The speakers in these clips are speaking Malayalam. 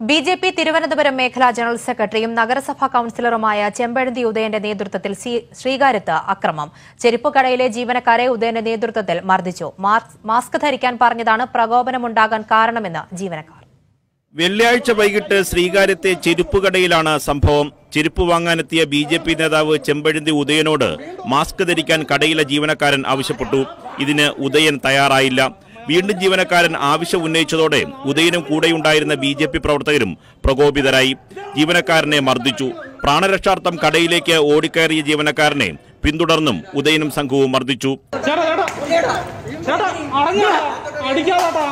ബി ജെ പി തിരുവനന്തപുരം മേഖലാ ജനറൽ സെക്രട്ടറിയും നഗരസഭാ കൌൺസിലറുമായ ചെമ്പഴന്തി ഉദയന്റെ നേതൃത്വത്തിൽ സി- ശ്രീകാര്യത്ത് അക്രമം ചെരുപ്പുകടയിലെ ജീവനക്കാരെ ഉദയന്റെ നേതൃത്വത്തിൽ മർദ്ദിച്ചു മാസ്- മാസ്ക് ധരിക്കാൻ പറഞ്ഞതാണ് പ്രകോപനമുണ്ടാകാൻ കാരണമെന്ന് ജീവനക്കാർ വെള്ളിയാഴ്ച വൈകിട്ട് ശ്രീകാര്യത്തെ ചെരുപ്പുകടയിലാണ് സംഭവം ചെരുപ്പ് വാങ്ങാനെത്തിയ ബി ജെ പി നേതാവ് ചെമ്പഴന്തി ഉദയനോട് മാസ്ക് ധരിക്കാൻ കടയിലെ ജീവനക്കാരൻ ആവശ്യപ്പെട്ടു ഇതിന് ഉദയൻ തയ്യാറായില്ല വീണ്ടും ജീവനക്കാരൻ ആവശ്യം ഉന്നയിച്ചതോടെ ഉദയനും കൂടെയുണ്ടായിരുന്ന ബി ജെ പി പ്രവർത്തകരും പ്രകോപിതരായി ജീവനക്കാരനെ മർദ്ദിച്ചു പ്രാണരക്ഷാർത്ഥം കടയിലേക്ക് ഓടിക്കയറിയ ജീവനക്കാരനെ പിന്തുടർന്നും ഉദയനും സംഘവും മർദ്ദിച്ചു ചേട്ടാ ചേട്ടാ ചേട്ടാ അടങ്ങാ അടിക്കാതാട്ടാ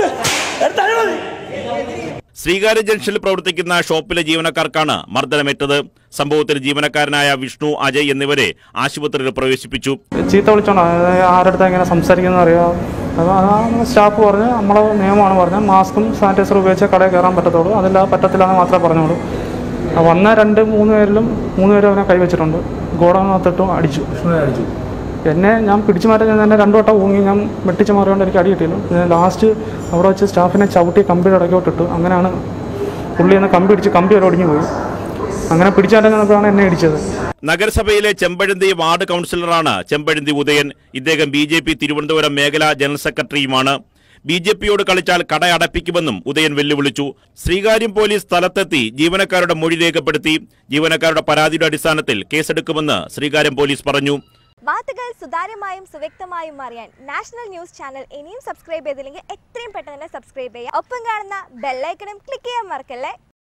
ശ്രീകാര്യ ജംഗ്ഷനിൽ പ്രവർത്തിക്കുന്ന ഷോപ്പിലെ ജീവനക്കാർക്കാണ് മർദ്ദനമേറ്റത് സംഭവത്തിൽ ജീവനക്കാരനായ വിഷ്ണു അജയ് എന്നിവരെ ആശുപത്രിയിൽ പ്രവേശിപ്പിച്ചു ചീത്ത വിളിച്ചോണ്ടാ ആരുടെ അടുത്ത് എങ്ങനെ സംസാരിക്കുന്നത് അറിയാം അത് ആ സ്റ്റാഫ് പറഞ്ഞ് നമ്മളെ നിയമമാണ് പറഞ്ഞത് മാസ്കും സാനിറ്റൈസറും ഉപയോഗിച്ച് കടയിൽ കയറാൻ പറ്റത്തുള്ളൂ അതില്ല പറ്റത്തില്ല എന്ന് മാത്രമേ പറഞ്ഞോളൂ ആ വന്ന രണ്ട് മൂന്ന് പേരിലും മൂന്ന് പേരും അവനെ കൈവച്ചിട്ടുണ്ട് ഗോഡൗണിനകത്തിട്ടും അടിച്ചു എന്നെ ഞാൻ പിടിച്ചു മാറ്റാൻ ഞാൻ തന്നെ രണ്ടു വട്ടം ഊങ്ങി ഞാൻ വെട്ടിച്ച് മാറിയോണ്ട് എനിക്ക് അടി കിട്ടിയില്ല പിന്നെ ലാസ്റ്റ് അവിടെ വെച്ച് സ്റ്റാഫിനെ ചവിട്ടി കമ്പിയുടെ ഇടയ്ക്കോട്ടിട്ടു അങ്ങനെയാണ് പുള്ളി എന്ന് കമ്പി ഇടിച്ച് കമ്പി വരെ ഒടിഞ്ഞു പോയി അങ്ങനെ പിടിച്ചാറ്റാൻ ചെന്നപ്പോഴാണ് എന്നെ ഇടിച്ചത് നഗരസഭയിലെ ചെമ്പഴന്തി വാർഡ് കൗൺസിലറാണ് ചെമ്പഴന്തി ഉദയൻ ഇദ്ദേഹം ബി ജെ പി തിരുവനന്തപുരം മേഖലാ ജനറൽ സെക്രട്ടറിയുമാണ് ബി ജെ പിയോട് കളിച്ചാൽ കട അടപ്പിക്കുമെന്നും ഉദയൻ വെല്ലുവിളിച്ചു ശ്രീകാര്യം പോലീസ് സ്ഥലത്തെത്തി ജീവനക്കാരുടെ മൊഴി രേഖപ്പെടുത്തി ജീവനക്കാരുടെ പരാതിയുടെ അടിസ്ഥാനത്തിൽ കേസെടുക്കുമെന്ന് ശ്രീകാര്യം പോലീസ് പറഞ്ഞു വാർത്തകൾ സുതാര്യമായും സുവ്യക്തമായും അറിയാൻ നാഷണൽ ന്യൂസ് ചാനൽ ഇനിയും സബ്സ്ക്രൈബ് ചെയ്തില്ലെങ്കിൽ എത്രയും പെട്ടെന്ന് തന്നെ സബ്സ്ക്രൈബ് ചെയ്യുക ഒപ്പം കാണുന്ന ബെല്ലൈക്കണും ക്ലിക്ക് ചെയ്യാൻ മറക്കല്ലേ